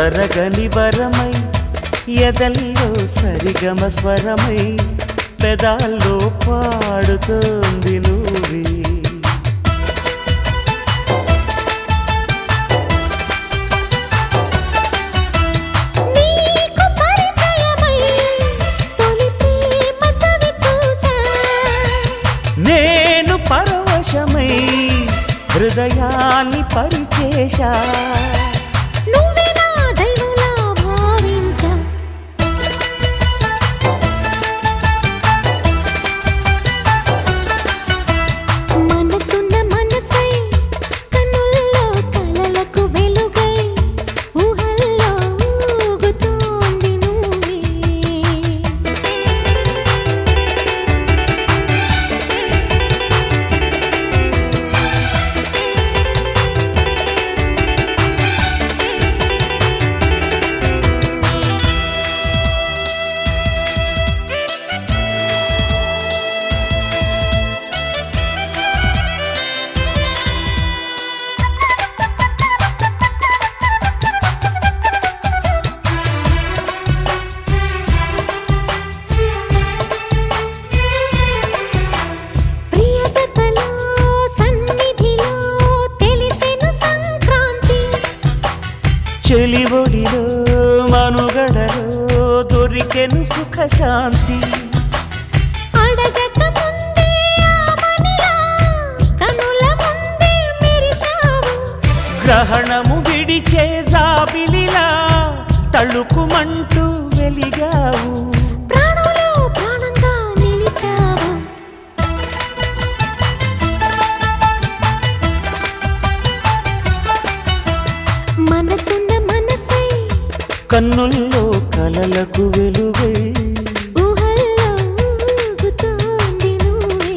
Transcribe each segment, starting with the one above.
తరగని వరమై ఎదల్లో సరిగమ స్వరమై పెదాల్లో పాడుతోంది నువ్వే నీకు పరిచయమై తొలి ప్రేమ చవి చూసా నేను పరవశమై హృదయాన్ని పరిచేశా నువ్వే నా దైవంలా భావించా మనసున్న మనసై కన్నుల్లో కలలకు వెలుగై ఊహల్లో ఊగుతోంది నువ్వే ప్రియ జతలో సన్నిధిలో తెలిసెను సంక్రాంతి చెలివొడిలో మనుగడలో దొరికెను సుఖశాంతి అడగక ముందే ఆమనిలా కనుల ముందే మెరిశావు గ్రహణము విడిచే జాబిలిలా తళుకుమంటూ వెలిగావు ప్రాణంలో ప్రాణంగా నిలిచావు మనసున్న మనసై కన్నుల్లో కలలకు వెలుగై ఊహల్లో ఊగుతోంది నువ్వే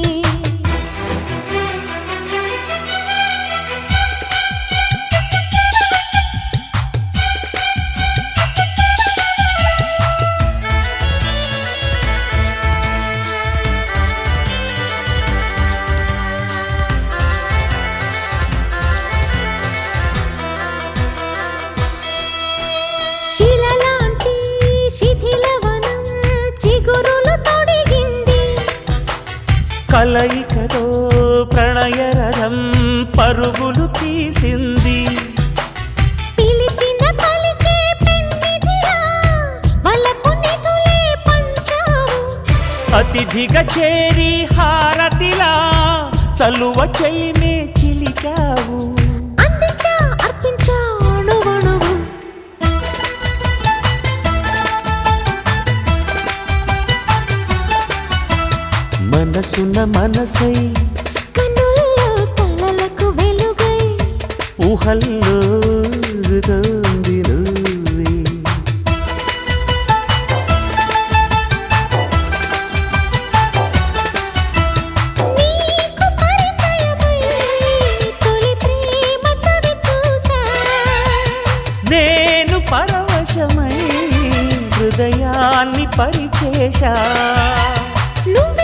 శిలలాంటి శిథిలవనం చిగురులు తొడిగింది కలయికలో ప్రణయరథం పరుగులు తీసింది పిలిచిన పలికే పెన్నిధిలా వలపు నిధులే పంచావు అతిథిగా చేరి హారతిలా చలువ చెలిమే చిలికావు అందించా అర్పించా అణువణువు మనసున మనసై కన్నుల్లో కలలకు వెలుగై ఊహల్లో ఊగుతోంది నువ్వే నీకు పరిచయమై తొలి ప్రేమ చవి చూసా నేను పరవశమై హృదయాన్ని పరిచేశా నువ్వు